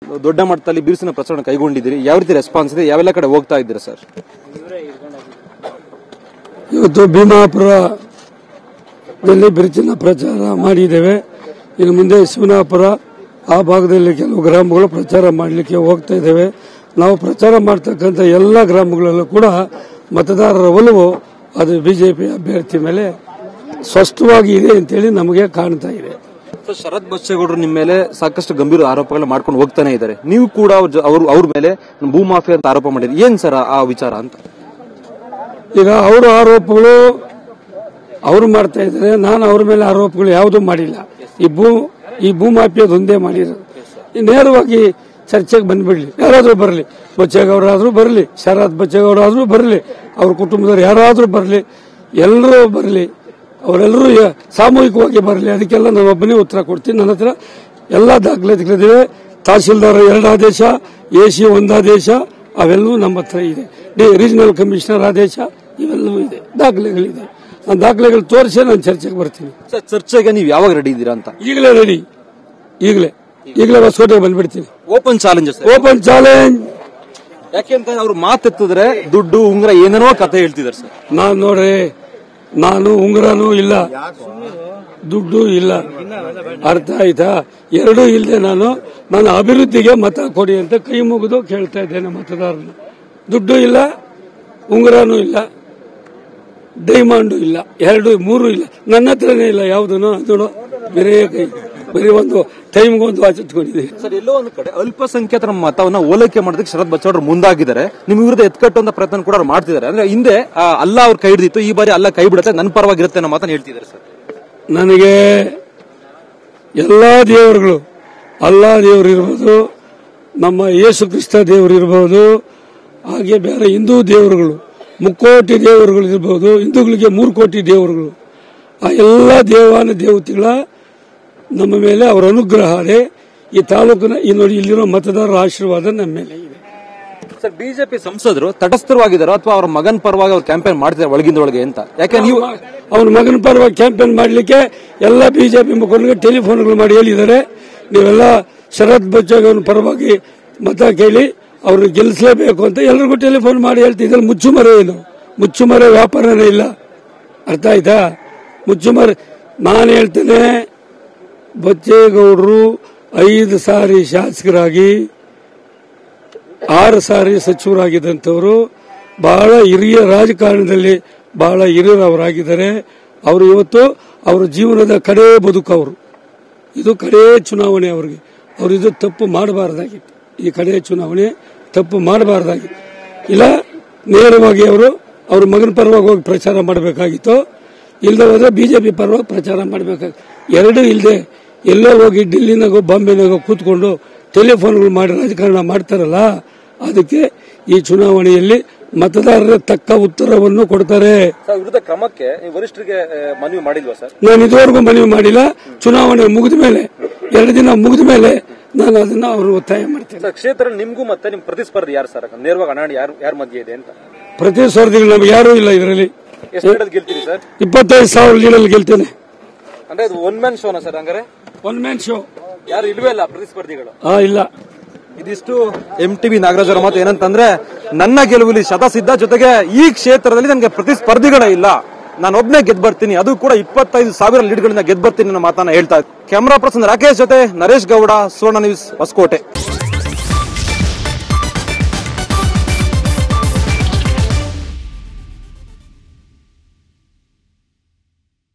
ದೊಡ್ಡ ಮಟ್ಟದಲ್ಲಿ ಬಿರುಸಿನ ಪ್ರಚಾರ ಕೈಗೊಂಡಿದ್ದೀರಿ ಯಾವ ರೀತಿ ರೆಸ್ಪಾನ್ಸ್ ಇದೆ ಯಾವೆಲ್ಲ ಕಡೆ ಹೋಗ್ತಾ ಇದ್ದೀರಾ ಸರ್ ಇವತ್ತು ಭೀಮಾಪುರದಲ್ಲಿ ಬಿರುಚಿನ ಪ್ರಚಾರ ಮಾಡಿದ್ದೇವೆ ಇನ್ನು ಮುಂದೆ ಶಿವನಾಪುರ ಆ ಭಾಗದಲ್ಲಿ ಕೆಲವು ಗ್ರಾಮಗಳು ಪ್ರಚಾರ ಮಾಡಲಿಕ್ಕೆ ಹೋಗ್ತಾ ಇದ್ದೇವೆ ನಾವು ಪ್ರಚಾರ ಮಾಡ್ತಕ್ಕಂಥ ಎಲ್ಲ ಗ್ರಾಮಗಳಲ್ಲೂ ಕೂಡ ಮತದಾರರ ಒಲವು ಅದು ಬಿಜೆಪಿ ಅಭ್ಯರ್ಥಿ ಮೇಲೆ ಸ್ಪಷ್ಟವಾಗಿ ಇದೆ ಅಂತೇಳಿ ನಮಗೆ ಕಾಣ್ತಾ ಇದೆ ಸರ್, ಶರತ್ ಬಚ್ಚೇಗೌಡರು ನಿಮ್ಮ ಮೇಲೆ ಸಾಕಷ್ಟು ಗಂಭೀರ ಆರೋಪಗಳು ಮಾಡ್ಕೊಂಡು ಹೋಗ್ತಾನೆ ಇದ್ದಾರೆ ನೀವು ಕೂಡ ಅವ್ರ ಜೊ- ಅವ್ರ ಅವ್ರ ಮೇಲೆ ಭೂ ಮಾಫಿಯಾ ಅಂತ ಆರೋಪ ಮಾಡಿದ್ರಿ ಏನ್ ಸರ್ ಆ ವಿಚಾರ ಅಂತ ಈಗ ಅವರ ಆರೋಪಗಳು ಅವರು ಮಾಡ್ತಾ ಇದ್ದಾರೆ ನಾನು ಅವ್ರ ಮೇಲೆ ಆರೋಪಗಳು ಯಾವುದೂ ಮಾಡಿಲ್ಲ ಈ ಭೂ ಈ ಭೂಮಾಫಿಯಾದ ಒಂದೇ ಮಾಡಿರೋದು ಈ ನೇರವಾಗಿ ಚರ್ಚೆಗೆ ಬಂದ್ಬಿಡ್ಲಿ ಯಾರಾದ್ರೂ ಬರಲಿ ಬಚ್ಚೇಗೌಡರಾದ್ರೂ ಬರಲಿ ಶರತ್ ಬಚ್ಚೇಗೌಡರಾದ್ರೂ ಬರಲಿ ಅವ್ರ ಕುಟುಂಬದವ್ರು ಯಾರಾದ್ರೂ ಬರಲಿ ಎಲ್ಲರೂ ಬರಲಿ ಅವರೆಲ್ಲರೂ ಯ- ಸಾಮೂಹಿಕವಾಗಿ ಬರಲಿ ಅದಕ್ಕೆಲ್ಲ ನಾನು ಒಬ್ಬನೇ ಉತ್ತರ ಕೊಡ್ತೀನಿ ನನ್ನ ಹತ್ರ ಎಲ್ಲ ದಾಖಲಾತಿಗಳಿವೆ ತಹಶೀಲ್ದಾರ್ ಎರಡು ಆದೇಶ ಎ ಸಿ ಒಂದು ಆದೇಶ ಅವೆಲ್ಲವೂ ನಮ್ಮ ಹತ್ರ ಇದೆ ಡಿ ರೀಜನಲ್ ಕಮಿಷನರ್ ಆದೇಶ ಇವೆಲ್ಲವೂ ಇದೆ ದಾಖಲೆಗಳಿದೆ ಆ ದಾಖಲೆಗಳು ತೋರಿಸಿ ನಾನು ಚರ್ಚೆಗೆ ಬರ್ತೀನಿ ಸರ್ ಚರ್ಚೆಗೆ ನೀವು ಯಾವಾಗ ರೆಡಿ ಇದ್ದೀರಾ ಅಂತ ಈಗಲೇ ರೆಡಿ ಈಗಲೇ ಈಗಲೇ ಹೊಸಕೋಟೆಗೆ ಬಂದ್ಬಿಡ್ತೀನಿ ಓಪನ್ ಚಾಲೆಂಜಸ್ ಓಪನ್ ಚಾಲೆಂಜ್ ಯಾಕೆಂತ ಅವ್ರು ಮಾತೆತ್ತಿದ್ರೆ ದುಡ್ಡು ಉಂಗ್ರ ಏನೇನೋ ಕತೆ ಹೇಳ್ತಿದ್ದಾರೆ ಸರ್ ನಾನು ನೋಡ್ರಿ ನಾನು ಉಂಗುರನೂ ಇಲ್ಲ ದುಡ್ಡು ಇಲ್ಲ ಅರ್ಥ ಆಯ್ತಾ ಎರಡೂ ಇಲ್ಲದೆ ನಾನು ನಾನು ಅಭಿವೃದ್ಧಿಗೆ ಮತ ಕೊಡಿ ಅಂತ ಕೈ ಮುಗಿದು ಕೇಳ್ತಾ ಇದ್ದೇನೆ ಮತದಾರರು ದುಡ್ಡು ಇಲ್ಲ ಉಂಗುರನೂ ಇಲ್ಲ ಡೈಮಂಡು ಇಲ್ಲ ಎರಡು ಮೂರು ಇಲ್ಲ ನನ್ನ ಹತ್ರನೇ ಇಲ್ಲ ಯಾವುದೂ ನೋಡು ಬೇರೆ ಕೈ ಬರೀ ಒಂದು ಟೈಮ್ಗೆ ಒಂದು ವಾಚ್ ಇಟ್ಕೊಂಡಿದ್ದೀನಿ ಸರ್ ಎಲ್ಲೋ ಒಂದು ಕಡೆ ಅಲ್ಪಸಂಖ್ಯಾತರ ಮತವನ್ನ ಓಲೈಕೆ ಮಾಡೋದಕ್ಕೆ ಶರತ್ ಬಚ್ಚೇಗೌಡರು ಮುಂದಾಗಿದ್ದಾರೆ ನಿಮ್ ವಿರುದ್ಧ ಎತ್ಕಟ್ಟುವಂತ ಪ್ರಯತ್ನ ಕೂಡ ಅವ್ರು ಮಾಡ್ತಿದ್ದಾರೆ ಅಂದ್ರೆ ಹಿಂದೆ ಆ, ಅಲ್ಲ ಅವ್ರು ಕೈ ಹಿಡಿದಿತ್ತು ಈ ಬಾರಿ ಅಲ್ಲ ಕೈ ಬಿಡುತ್ತೆ ನನ್ನ ಪರವಾಗಿರುತ್ತೆ ಅನ್ನೋ ಮಾತನ್ನ ಹೇಳ್ತಿದ್ದಾರೆ ಸರ್ ನನಗೆ ಎಲ್ಲಾ ದೇವರುಗಳು ಅಲ್ಲಾ ದೇವರು ಇರ್ಬೋದು ನಮ್ಮ ಯೇಸು ಕ್ರಿಸ್ತ ದೇವರು ಇರ್ಬೋದು ಹಾಗೆ ಬೇರೆ ಹಿಂದೂ ದೇವರುಗಳು ಮುಕ್ಕೋಟಿ ದೇವರುಗಳು ಇರ್ಬೋದು ಹಿಂದೂಗಳಿಗೆ ಮೂರು ಕೋಟಿ ದೇವರುಗಳು ಆ ಎಲ್ಲ ದೇವಾನ ದೇವತೆಗಳ ನಮ್ಮ ಮೇಲೆ ಅವರ ಅನುಗ್ರಹ ಇದೆ ಈ ತಾಲೂಕಿನ ಈ ನೋಡಿ ಇಲ್ಲಿರೋ ಮತದಾರರ ಆಶೀರ್ವಾದ ನಮ್ಮ ಮೇಲೆ ಇದೆ ಸರ್ ಬಿಜೆಪಿ ಸಂಸದರು ತಟಸ್ಥರವಾಗಿದ್ದಾರೋ ಅಥವಾ ಅವ್ರ ಮಗನ್ ಪರವಾಗಿ ಅವ್ರು ಕ್ಯಾಂಪೇನ್ ಮಾಡ್ತಿದ್ದಾರೆ ಒಳಗಿಂದ ಒಳಗೆ ಅಂತ ಯಾಕೆ ನೀವು ಅವನ ಮಗನ ಪರವಾಗಿ ಕ್ಯಾಂಪೇನ್ ಮಾಡಲಿಕ್ಕೆ ಎಲ್ಲ ಬಿಜೆಪಿ ಮುಖಂಡರಿಗೆ ಟೆಲಿಫೋನ್ಗಳು ಮಾಡಿ ಹೇಳಿದ್ದಾರೆ ನೀವೆಲ್ಲ ಶರತ್ ಬಚ್ಚೇಗೌಡನ ಪರವಾಗಿ ಮತ ಕೇಳಿ ಅವ್ರನ್ನ ಗೆಲ್ಲಿಸಲೇಬೇಕು ಅಂತ ಎಲ್ರಿಗೂ ಟೆಲಿಫೋನ್ ಮಾಡಿ ಹೇಳ್ತಿದ್ದಾರೆ ಮುಚ್ಚುಮರೆ ಏನು ಮುಚ್ಚುಮರೆ ವ್ಯಾಪಾರನೇ ಇಲ್ಲ ಅರ್ಥ ಆಯ್ತಾ ಮುಚ್ಚುಮರೆ ನಾನು ಹೇಳ್ತೇನೆ ಬಚ್ಚೇಗೌಡರು ಐದು ಸಾರಿ ಶಾಸಕರಾಗಿ ಆರು ಸಾರಿ ಸಚಿವರಾಗಿದ್ದಂಥವರು ಬಹಳ ಹಿರಿಯ ರಾಜಕಾರಣದಲ್ಲಿ ಬಹಳ ಹಿರಿಯರವರಾಗಿದ್ದಾರೆ ಅವರು ಇವತ್ತು ಅವರ ಜೀವನದ ಕಡೇ ಬದುಕು ಅವರು ಇದು ಕಡೇ ಚುನಾವಣೆ ಅವರಿಗೆ ಅವರು ಇದು ತಪ್ಪು ಮಾಡಬಾರ್ದಾಗಿತ್ತು ಈ ಕಡೇ ಚುನಾವಣೆ ತಪ್ಪು ಮಾಡಬಾರ್ದಾಗಿತ್ತು ಇಲ್ಲ ನೇರವಾಗಿ ಅವರು ಅವ್ರ ಮಗನ ಪರವಾಗಿ ಹೋಗಿ ಪ್ರಚಾರ ಮಾಡಬೇಕಾಗಿತ್ತು ಇಲ್ಲದೆ ಹೋದ್ರೆ ಬಿಜೆಪಿ ಪರವಾಗಿ ಪ್ರಚಾರ ಮಾಡಬೇಕಾಗಿತ್ತು ಎರಡೂ ಇಲ್ಲದೆ ಎಲ್ಲೋ ಹೋಗಿ ಡಿಲ್ಲಿನಾಗೋ ಬಾಂಬೆನಾಗೋ ಕೂತ್ಕೊಂಡು ಟೆಲಿಫೋನ್ಗಳು ಮಾಡಿ ರಾಜಕಾರಣ ಮಾಡ್ತಾರಲ್ಲ ಅದಕ್ಕೆ ಈ ಚುನಾವಣೆಯಲ್ಲಿ ಮತದಾರರ ತಕ್ಕ ಉತ್ತರವನ್ನು ಕೊಡ್ತಾರೆ ಸರ್ ವಿರುದ್ಧ ಕ್ರಮಕ್ಕೆ ವರಿಷ್ಠರಿಗೆ ಮನವಿ ಮಾಡಿಲ್ವಾ ಸರ್ ನಾನು ಇದುವರೆಗೂ ಮನವಿ ಮಾಡಿಲ್ಲ ಚುನಾವಣೆ ಮುಗಿದ ಮೇಲೆ ಎರಡು ದಿನ ಮುಗಿದ ಮೇಲೆ ನಾನು ಅದನ್ನ ಅವರು ಒತ್ತಾಯ ಮಾಡ್ತೇನೆ ಸರ್ ಕ್ಷೇತ್ರ ನಿಮ್ಗೂ ಮತ್ತೆ ನಿಮ್ ಪ್ರತಿಸ್ಪರ್ಧಿ ಯಾರು ಸರ್ ನೇರವಾಗಿ ಹಣಾಣಿ ಯಾರು ಯಾರ ಮಧ್ಯೆ ಇದೆ ಅಂತ ಪ್ರತಿ ಸ್ಪರ್ಧಿಗಳು ನಮ್ಗೆ ಯಾರೂ ಇಲ್ಲ ಇದರಲ್ಲಿ ಎಷ್ಟು ಲೀಡಲ್ಲಿ ಗೆಲ್ತೀರಿ ಸರ್ ಇಪ್ಪತ್ತೈದು ಸಾವಿರ ಲೀಡಲ್ಲಿ ಗೆಲ್ತೇನೆ ಅಂದ್ರೆ ಇದು ಒನ್ ಮ್ಯಾನ್ ಶೋನಾ ಸರ್ ಹಂಗಾರೆ ಒನ್ ಮ್ಯಾನ್ ಶೋ ಯಾರು ಇಲ್ವೇ ಇಲ್ಲ ಪ್ರತಿಸ್ಪರ್ಧಿಗಳು ಆ ಇಲ್ಲ ಇದಿಷ್ಟು ಎಂ ಟಿವಿ ನಾಗರಾಜ್ ಅವರ ಮಾತು ಏನಂತಂದ್ರೆ ನನ್ನ ಗೆಲುವಿಲಿ ಶತಸಿದ್ಧ ಜೊತೆಗೆ ಈ ಕ್ಷೇತ್ರದಲ್ಲಿ ನನಗೆ ಪ್ರತಿಸ್ಪರ್ಧಿಗಳೇ ಇಲ್ಲ ನಾನು ಒಬ್ನೇ ಗೆದ್ದು ಬರ್ತೀನಿ ಅದು ಕೂಡ ಇಪ್ಪತ್ತೈದು ಸಾವಿರ ಲೀಡ್ಗಳಿಂದ ಗೆದ್ದು ಬರ್ತೀನಿ ಅನ್ನೋ ಮಾತನ್ನ ಹೇಳ್ತಾ ಕ್ಯಾಮರಾ ಪರ್ಸನ್ ರಾಕೇಶ್ ಜೊತೆ ನರೇಶ್ ಗೌಡ ಸುವರ್ಣ ನ್ಯೂಸ್ ಹೊಸಕೋಟೆ